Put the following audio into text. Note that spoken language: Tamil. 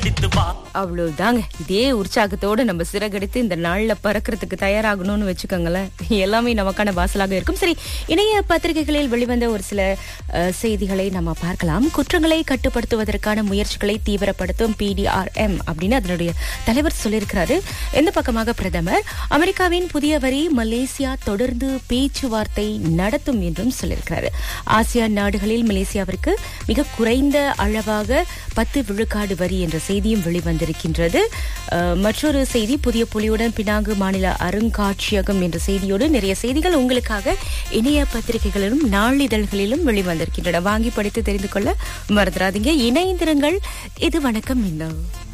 சிறகடித்து வா அவ்வளவுதாங்க இதே உற்சாகத்தோட நம்ம சிறகடித்து இந்த நாள்ல பறக்கிறதுக்கு தயாராகணும்னு வச்சுக்கோங்களேன் எல்லாமே நமக்கான வாசலாக இருக்கும் சரி இணைய பத்திரிகைகளில் வெளிவந்த ஒரு சில அஹ், செய்திகளை நம்ம பார்க்கலாம் குற்றங்களை கட்டுப்படுத்துவதற்கான முயற்சிகளை தீவிரப்படுத்தும் பிடிஆர்எம் அப்படின்னு அதனுடைய தலைவர் சொல்லியிருக்கிறாரு எந்த பக்கமாக பிரதமர் அமெரிக்காவின் புதிய வரி மலேசியா தொடர்ந்து பேச்சுவார்த்தை நடத்தும் என்றும் சொல்லியிருக்கிறாரு ஆசியான் நாடுகளில் மலேசியாவிற்கு மிக குறைந்த அளவாக பத்து விழுக்காடு வரி என்ற செய்தியும் வெளிவந்திருக்கின்றது அஹ், மற்றொரு செய்தி புதிய புலியுடன் பினாங்கு மாநில அருங்காட்சியகம் என்ற செய்தியோடு நிறைய செய்திகள் உங்களுக்காக இணைய பத்திரிகைகளிலும் நாளிதழ்களிலும் வெளிவந்திருக்கின்றன வாங்கி படித்து தெரிந்து கொள்ள மறந்துடாதீங்க இணைந்திருங்கள் இது வணக்கம் மின்னல்